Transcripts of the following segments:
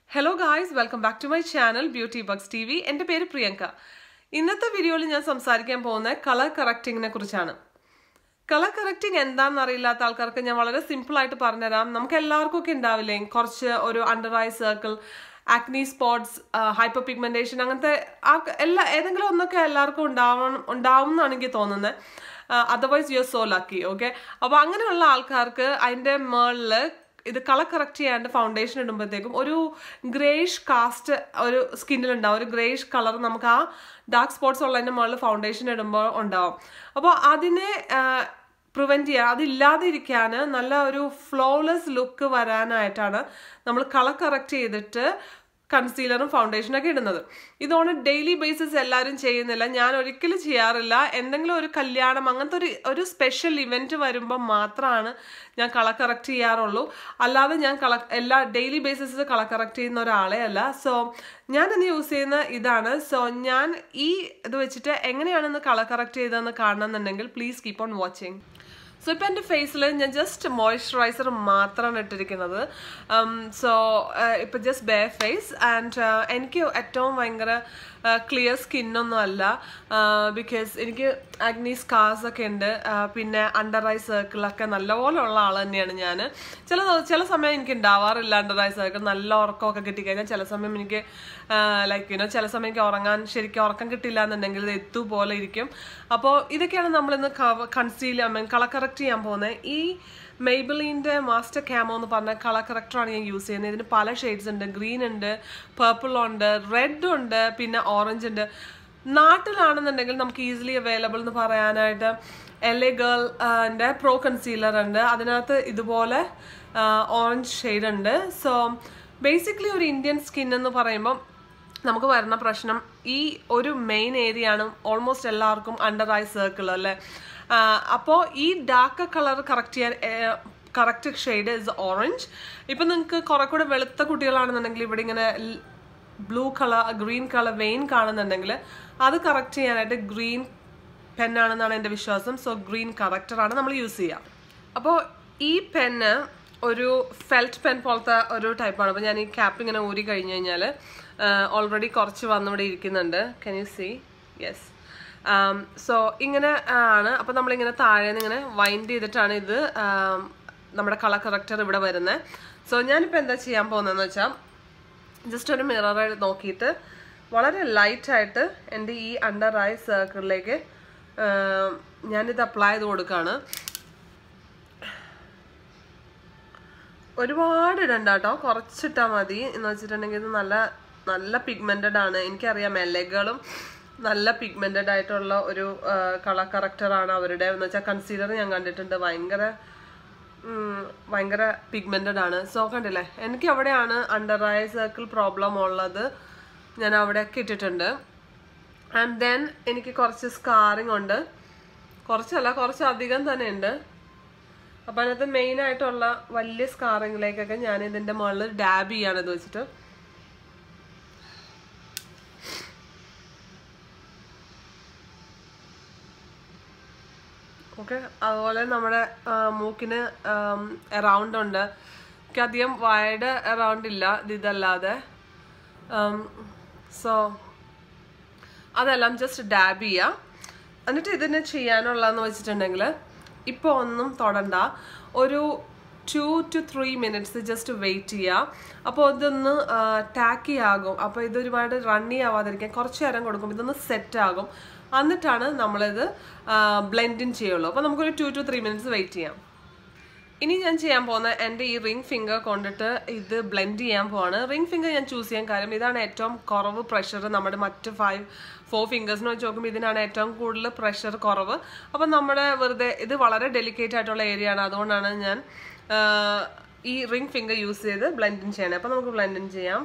hello guys welcome back to my channel beauty bugs T V എൻ്റെ പേര് പ്രിയങ്ക ഇന്നത്തെ വീഡിയോയിൽ ഞാൻ സംസാരിക്കാൻ പോകുന്ന കളർ കറക്റ്റിങ്ങിനെ കുറിച്ചാണ് കളർ കറക്റ്റിംഗ് എന്താണെന്ന് അറിയില്ലാത്ത ആൾക്കാർക്ക് ഞാൻ വളരെ സിമ്പിൾ ആയിട്ട് പറഞ്ഞുതരാം നമുക്ക് എല്ലാവർക്കും ഒക്കെ ഉണ്ടാവില്ലേ കുറച്ച് ഒരു under eye circle acne spots hyper pigmentation അങ്ങനത്തെ ആർക്ക് എല്ലാ ഏതെങ്കിലും ഒന്നൊക്കെ എല്ലാവർക്കും ഉണ്ടാവണം ഉണ്ടാവും എന്നാണ് എനിക്ക് തോന്നുന്നത് otherwise you are so lucky okay അപ്പോൾ അങ്ങനെയുള്ള ആൾക്കാർക്ക് അതിൻ്റെ മേളിൽ ഇത് കളർ കറക്റ്റ് ചെയ്യാണ്ട് ഫൗണ്ടേഷൻ ഇടുമ്പോഴത്തേക്കും ഒരു ഗ്രേഷ് കാസ്റ്റ് ഒരു സ്കിന്നിലുണ്ടാവും ഒരു ഗ്രേഷ് കളർ നമുക്ക് ആ ഡാർക്ക് സ്പോട്ട്സ് ഉള്ളതിൻ്റെ മുകളിൽ ഫൗണ്ടേഷൻ ഇടുമ്പോൾ ഉണ്ടാവും അപ്പോൾ അതിനെ പ്രിവെൻറ്റ് ചെയ്യുക അതില്ലാതെ ഇരിക്കാൻ നല്ല ഒരു ഫ്ലോലെസ് ലുക്ക് വരാനായിട്ടാണ് നമ്മൾ കളർ കറക്റ്റ് ചെയ്തിട്ട് കൺസീലറും ഫൗണ്ടേഷനൊക്കെ ഇടുന്നത് ഇതോണ് ഡെയിലി ബേസിസ് എല്ലാവരും ചെയ്യുന്നില്ല ഞാൻ ഒരിക്കലും ചെയ്യാറില്ല എന്തെങ്കിലും ഒരു കല്യാണം അങ്ങനത്തെ ഒരു ഒരു സ്പെഷ്യൽ ഇവൻറ്റ് വരുമ്പോൾ മാത്രമാണ് ഞാൻ കളർ കറക്റ്റ് ചെയ്യാറുള്ളൂ അല്ലാതെ ഞാൻ കള എല്ലാ ഡെയിലി ബേസിസിൽ കളർ കറക്റ്റ് ചെയ്യുന്ന ഒരാളെ അല്ല സോ ഞാൻ ഇന്ന് യൂസ് ചെയ്യുന്ന ഇതാണ് സോ ഞാൻ ഈ ഇത് വെച്ചിട്ട് എങ്ങനെയാണെന്ന് കളർ കറക്റ്റ് ചെയ്തതെന്ന് കാണണമെന്നുണ്ടെങ്കിൽ please keep on watching so ഇപ്പം എൻ്റെ ഫേസിൽ ഞാൻ ജസ്റ്റ് മോയ്സ്ചറൈസർ മാത്രമാണ് ഇട്ടിരിക്കുന്നത് സോ ഇപ്പം ജസ്റ്റ് ബേ ഫേസ് ആൻഡ് എനിക്ക് ഏറ്റവും ഭയങ്കര ക്ലിയർ സ്കിന്നൊന്നും അല്ല ബിക്കോസ് എനിക്ക് അഗ്നി സ്കാർസ് ഒക്കെ ഉണ്ട് പിന്നെ അണ്ടർ ഐ സർക്കിളൊക്കെ നല്ലപോലെ ഉള്ള ആൾ തന്നെയാണ് ഞാൻ ചില ചില സമയം എനിക്ക് ഉണ്ടാവാറില്ല അണ്ടർ ഐ സർക്കിൾ നല്ല ഉറക്കമൊക്കെ കിട്ടിക്കഴിഞ്ഞാൽ ചില സമയം എനിക്ക് ലൈക്ക് യുനോ ചില സമയം എനിക്ക് ഉറങ്ങാൻ ശരിക്കും ഉറക്കം കിട്ടില്ല എന്നുണ്ടെങ്കിൽ ഇത് എത്തു പോലെ ഇരിക്കും അപ്പോൾ ഇതൊക്കെയാണ് നമ്മളിന്ന് conceal I mean colour correct ചെയ്യാൻ പോകുന്നത് ഈ മെയ്ബിളിൻ്റെ മാസ്റ്റർ ക്യാമോ എന്ന് പറഞ്ഞ കളർ കറക്റ്ററാണ് ഞാൻ യൂസ് ചെയ്യുന്നത് ഇതിന് പല ഷെയ്ഡ്സ് ഉണ്ട് ഗ്രീൻ ഉണ്ട് പേർപ്പിൾ ഉണ്ട് റെഡ് ഉണ്ട് പിന്നെ ഓറഞ്ച് ഉണ്ട് നാട്ടിലാണെന്നുണ്ടെങ്കിൽ നമുക്ക് ഈസിലി അവൈലബിൾ എന്ന് പറയാനായിട്ട് എൽ എ ഗേളിൻ്റെ പ്രോ കൺസീലർ ഉണ്ട് അതിനകത്ത് ഇതുപോലെ ഓറഞ്ച് ഷെയ്ഡ് ഉണ്ട് സോ ബേസിക്കലി ഒരു ഇന്ത്യൻ സ്കിൻ എന്ന് പറയുമ്പം നമുക്ക് വരുന്ന പ്രശ്നം ഈ ഒരു മെയിൻ ഏരിയ ആണ് ഓൾമോസ്റ്റ് എല്ലാവർക്കും അണ്ടർ ഐ സർക്കിൾ അല്ലേ അപ്പോൾ ഈ ഡാർക്ക് കളർ കറക്റ്റ് ചെയ്യാൻ കറക്റ്റ് ഷെയ്ഡ് ഇസ് ഓറഞ്ച് ഇപ്പം നിങ്ങൾക്ക് കുറെ കൂടെ വെളുത്ത കുട്ടികളാണെന്നുണ്ടെങ്കിൽ ഇവിടെ ഇങ്ങനെ blue colour green colour vein കാണുന്നുണ്ടെങ്കിൽ അത് കറക്റ്റ് ചെയ്യാനായിട്ട് ഗ്രീൻ പെന്നാണെന്നാണ് എൻ്റെ വിശ്വാസം സോ ഗ്രീൻ കറക്റ്ററാണ് നമ്മൾ യൂസ് ചെയ്യുക അപ്പോൾ ഈ പെന്ന് ഒരു ഫെൽറ്റ് പെൻ പോലത്തെ ഒരു ടൈപ്പാണ് അപ്പോൾ ഞാൻ ഈ ക്യാപ്പ് ഇങ്ങനെ ഊരി കഴിഞ്ഞ് കഴിഞ്ഞാൽ ഓൾറെഡി കുറച്ച് വന്നിവിടെ ഇരിക്കുന്നുണ്ട് can you see yes so ഇങ്ങനെ ആണ് അപ്പോൾ നമ്മളിങ്ങനെ താഴെ നിന്ന് ഇങ്ങനെ വൈൻഡ് ചെയ്തിട്ടാണ് ഇത് നമ്മുടെ കളർ കറക്റ്റർ ഇവിടെ വരുന്നത് സോ ഞാനിപ്പോൾ എന്താ ചെയ്യാൻ പോകുന്നതെന്ന് വെച്ചാൽ ജസ്റ്റ് ഒരു മിറർ നോക്കിയിട്ട് വളരെ ലൈറ്റായിട്ട് എൻ്റെ ഈ അണ്ടർ ഐ സർക്കിളിലേക്ക് ഞാനിത് അപ്ലൈ ചെയ്ത് കൊടുക്കുകയാണ് ഒരുപാട് ഇടണ്ട കേട്ടോ കുറച്ചിട്ടാൽ മതി എന്ന് വെച്ചിട്ടുണ്ടെങ്കിൽ ഇത് നല്ല നല്ല പിഗ്മെൻറ്റഡ് ആണ് എനിക്കറിയാം എലകളും നല്ല പിഗ്മെൻറ്റഡ് ആയിട്ടുള്ള ഒരു കളർ കറക്റ്ററാണ് അവരുടെ എന്ന് വെച്ചാൽ കൺസീലർ ഞാൻ കണ്ടിട്ടുണ്ട് ഭയങ്കര ഭയങ്കര പിഗ്മെൻറ്റഡ് ആണ് സോ കണ്ടില്ലേ എനിക്ക് അവിടെയാണ് അണ്ടർ ഐ സർക്കിൾ പ്രോബ്ലം ഉള്ളത് ഞാൻ അവിടെയൊക്കെ ഇട്ടിട്ടുണ്ട് ആൻഡ് ദെൻ എനിക്ക് കുറച്ച് സ്കാറിങ് ഉണ്ട് കുറച്ചല്ല കുറച്ച് അധികം തന്നെ ഉണ്ട് അപ്പം അതിനകത്ത് മെയിൻ ആയിട്ടുള്ള വലിയ സ്കാറിങ്ങിലേക്കൊക്കെ ഞാൻ ഇതിൻ്റെ മുകളിൽ ഡാബ് ചെയ്യാണ് ഇത് വെച്ചിട്ട് ഓക്കെ അതുപോലെ നമ്മുടെ മൂക്കിന് എറൗണ്ട് ഉണ്ട് എനിക്ക് അധികം വൈഡ് എറൗണ്ട് ഇല്ല ഇതല്ലാതെ സോ അതെല്ലാം ജസ്റ്റ് ഡാബ് ചെയ്യുക എന്നിട്ട് ഇതിന് ചെയ്യാനുള്ളതെന്ന് വെച്ചിട്ടുണ്ടെങ്കിൽ ഇപ്പോൾ ഒന്നും തൊടണ്ട ഒരു two two three minutes just wait ചെയ്യുക അപ്പോൾ ഇതൊന്ന് ടാക്കി ആകും അപ്പോൾ ഇത് ഒരുപാട് റണ്ണി ആവാതിരിക്കാൻ കുറച്ച് നേരം കൊടുക്കും ഇതൊന്ന് സെറ്റ് ആകും എന്നിട്ടാണ് നമ്മളിത് ബ്ലെൻഡിൻ ചെയ്യുള്ളൂ അപ്പോൾ നമുക്കൊരു two two three minutes wait ചെയ്യാം ഇനി ഞാൻ ചെയ്യാൻ പോകുന്ന എൻ്റെ ഈ റിംഗ് ഫിംഗർ കൊണ്ടിട്ട് ഇത് ബ്ലെൻഡ് ചെയ്യാൻ പോവാണ് റിംഗ് ഫിംഗർ ഞാൻ ചൂസ് ചെയ്യാൻ കാര്യം ഇതാണ് ഏറ്റവും കുറവ് പ്രഷർ നമ്മുടെ മറ്റ് ഫൈവ് ഫോർ ഫിംഗേഴ്സിന് വെച്ച് നോക്കുമ്പോൾ ഇതിനാണ് ഏറ്റവും കൂടുതൽ പ്രഷർ കുറവ് അപ്പം നമ്മുടെ വെറുതെ ഇത് വളരെ ഡെലിക്കേറ്റ് ആയിട്ടുള്ള ഏരിയ ആണ് അതുകൊണ്ടാണ് ഞാൻ ഈ റിംഗ് ഫിംഗർ യൂസ് ചെയ്ത് ബ്ലെൻഡിൻ ചെയ്യണേ അപ്പം നമുക്ക് ബ്ലെൻഡിൻ ചെയ്യാം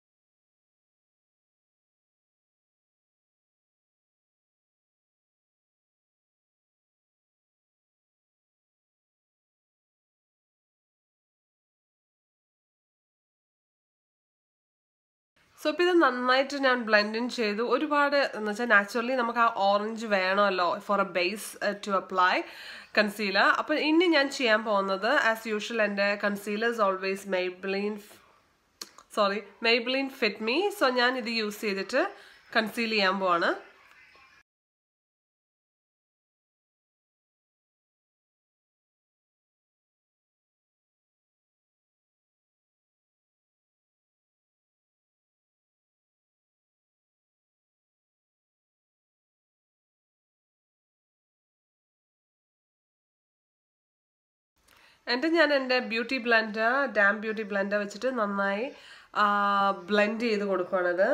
സോ ഇപ്പോൾ ഇത് നന്നായിട്ട് ഞാൻ ബ്ലെൻഡിൻ ചെയ്തു ഒരുപാട് എന്ന് വെച്ചാൽ നാച്ചുറലി നമുക്ക് ആ ഓറഞ്ച് വേണമല്ലോ for a base to apply concealer അപ്പം ഇനി ഞാൻ ചെയ്യാൻ പോകുന്നത് ആസ് യൂഷ്വൽ എൻ്റെ concealers always Maybelline sorry Maybelline fit me so ഞാൻ ഇത് യൂസ് ചെയ്തിട്ട് കൺസീൽ ചെയ്യാൻ പോവാണ് എന്നിട്ട് ഞാൻ എൻ്റെ beauty blender damn beauty blender വെച്ചിട്ട് നന്നായി ബ്ലെൻഡ് ചെയ്ത് കൊടുക്കുകയാണത്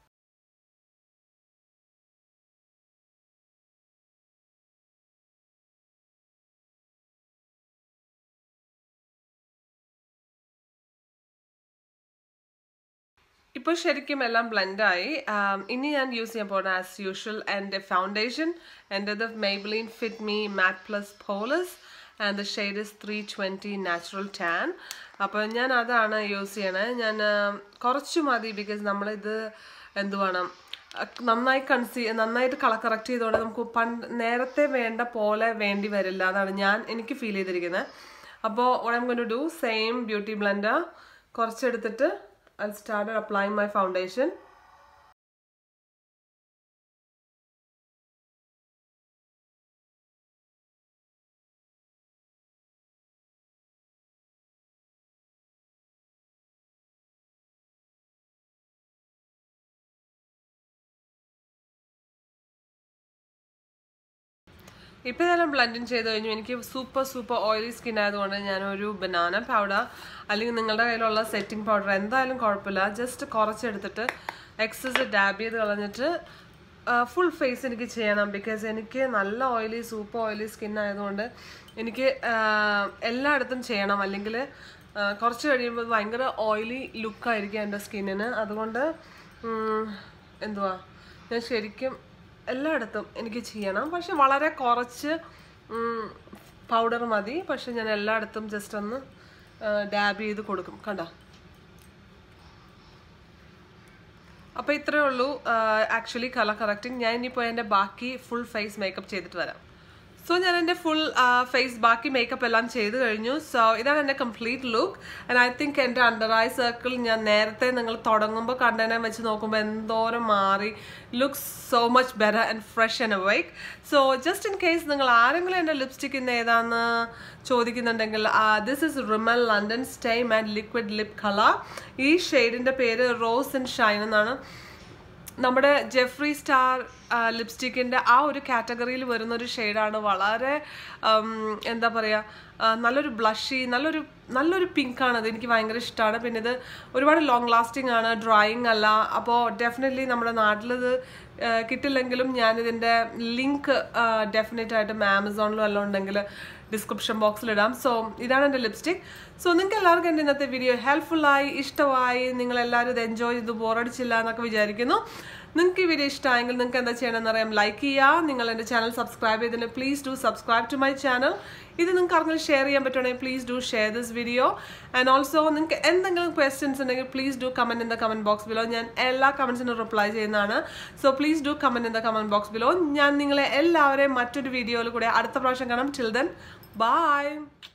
ഇപ്പോൾ ശരിക്കും എല്ലാം ബ്ലെൻഡായി ഇനി ഞാൻ യൂസ് ചെയ്യാൻ പോകുന്ന ആസ് യൂഷ്വൽ എൻ്റെ ഫൗണ്ടേഷൻ എൻ്റെത് Maybelline fit me matte plus poreless and the shade is three twenty natural tan അപ്പോൾ ഞാൻ അതാണ് യൂസ് ചെയ്യണത് ഞാൻ കുറച്ച് മതി ബിക്കോസ് നമ്മളിത് എന്തുവാണ് നന്നായി കൺസീ നന്നായിട്ട് കളർ കറക്റ്റ് ചെയ്തുകൊണ്ട് നമുക്ക് പണ്ട് നേരത്തെ വേണ്ട പോലെ വേണ്ടി വരില്ല അതാണ് ഞാൻ എനിക്ക് ഫീൽ ചെയ്തിരിക്കുന്നത് അപ്പോൾ what I'm going to do same beauty blender കുറച്ചെടുത്തിട്ട് I start applying my foundation ഇപ്പോൾ ഇതെല്ലാം ബ്ലെൻഡിങ് ചെയ്ത് കഴിഞ്ഞു എനിക്ക് സൂപ്പർ സൂപ്പർ ഓയിലി സ്കിൻ ആയതുകൊണ്ട് ഞാനൊരു ബനാന പൗഡർ അല്ലെങ്കിൽ നിങ്ങളുടെ കയ്യിലുള്ള സെറ്റിംഗ് പൗഡർ എന്തായാലും കുഴപ്പമില്ല ജസ്റ്റ് കുറച്ചെടുത്തിട്ട് എക്സസ് ഡാബ് ചെയ്ത് കളഞ്ഞിട്ട് ഫുൾ ഫേസ് എനിക്ക് ചെയ്യണം ബിക്കോസ് എനിക്ക് നല്ല ഓയിലി സൂപ്പർ ഓയിലി സ്കിൻ ആയതുകൊണ്ട് എനിക്ക് എല്ലായിടത്തും ചെയ്യണം അല്ലെങ്കിൽ കുറച്ച് കഴിയുമ്പോൾ ഭയങ്കര ഓയിലി ലുക്കായിരിക്കും എൻ്റെ സ്കിന്നിന് അതുകൊണ്ട് എന്തുവാ ഞാൻ ശരിക്കും എല്ലായിടത്തും എനിക്ക് ചെയ്യണം പക്ഷെ വളരെ കുറച്ച് പൗഡർ മതി പക്ഷെ ഞാൻ എല്ലായിടത്തും ജസ്റ്റ് ഒന്ന് ഡാബ് ചെയ്ത് കൊടുക്കും കണ്ടോ അപ്പോൾ ഇത്രയേ ഉള്ളൂ ആക്ച്വലി കളർ കറക്റ്റിംഗ് ഞാൻ ഇനിയിപ്പോൾ എൻ്റെ ബാക്കി ഫുൾ ഫേസ് മേക്കപ്പ് ചെയ്തിട്ട് വരാം സോ ഞാൻ എൻ്റെ ഫുൾ ഫേസ് ബാക്കി മേക്കപ്പ് എല്ലാം ചെയ്ത് കഴിഞ്ഞു സോ ഇതാണ് എൻ്റെ complete look and I think എൻ്റെ അണ്ടർ ഐ സർക്കിൾ ഞാൻ നേരത്തെ നിങ്ങൾ തുടങ്ങുമ്പോൾ കണ്ടതിനെ വെച്ച് നോക്കുമ്പോൾ എന്തോരം മാറി looks so much better and fresh and awake so just in case നിങ്ങൾ ആരെങ്കിലും എൻ്റെ ലിപ്സ്റ്റിക് ഇന്ന് ഏതാന്ന് ചോദിക്കുന്നുണ്ടെങ്കിൽ this is Rimmel London stay and liquid lip colour ഈ ഷെയ്ഡിൻ്റെ പേര് റോസ് ആൻഡ് ഷൈൻ എന്നാണ് നമ്മുടെ ജെഫ്രി സ്റ്റാർ ലിപ്സ്റ്റിക്കിൻ്റെ ആ ഒരു കാറ്റഗറിയിൽ വരുന്ന ഒരു ഷെയ്ഡാണ് വളരെ എന്താ പറയുക നല്ലൊരു ബ്ലഷി നല്ലൊരു നല്ലൊരു പിങ്കാണ് അത് എനിക്ക് ഭയങ്കര ഇഷ്ടമാണ് പിന്നെ ഇത് ഒരുപാട് ലോങ് ലാസ്റ്റിംഗ് ആണ് ഡ്രോയിങ് അല്ല അപ്പോൾ ഡെഫിനറ്റ്ലി നമ്മുടെ നാട്ടിലിത് കിട്ടില്ലെങ്കിലും ഞാനിതിൻ്റെ ലിങ്ക് ഡെഫിനറ്റ് ആയിട്ടും ആമസോണിലും എല്ലാം ഉണ്ടെങ്കിൽ ഡിസ്ക്രിപ്ഷൻ ബോക്സിൽ ഇടാം സോ ഇതാണ് എൻ്റെ ലിപ്സ്റ്റിക് സോ നിങ്ങൾക്ക് എല്ലാവർക്കും എൻ്റെ ഇന്നത്തെ വീഡിയോ ഹെൽപ്ഫുള്ളായി ഇഷ്ടമായി നിങ്ങൾ എല്ലാവരും ഇത് എൻജോയ് ചെയ്ത് ബോറടിച്ചില്ല എന്നൊക്കെ വിചാരിക്കുന്നു നിങ്ങൾക്ക് ഈ വീഡിയോ ഇഷ്ടമായെങ്കിൽ നിങ്ങൾക്ക് എന്താ ചെയ്യണമെന്ന് അറിയാം ലൈക്ക് ചെയ്യുക നിങ്ങൾ എൻ്റെ ചാനൽ സബ്സ്ക്രൈബ് ചെയ്തിട്ട് please do subscribe to my channel ഇത് നിങ്ങൾക്ക് ആർക്കെങ്കിലും ഷെയർ ചെയ്യാൻ പറ്റുവാണെങ്കിൽ please do share this video and also നിങ്ങൾക്ക് എന്തെങ്കിലും ക്വസ്റ്റ്യൻസ് ഉണ്ടെങ്കിൽ please do comment in the comment box below ഞാൻ എല്ലാ കമൻസിനും റിപ്ലൈ ചെയ്യുന്നതാണ് so please do comment in the comment box below ഞാൻ നിങ്ങളെ എല്ലാവരെയും മറ്റൊരു വീഡിയോയിൽ കൂടെ അടുത്ത പ്രാവശ്യം കാണാം ടിൽ ദെൻ ബൈ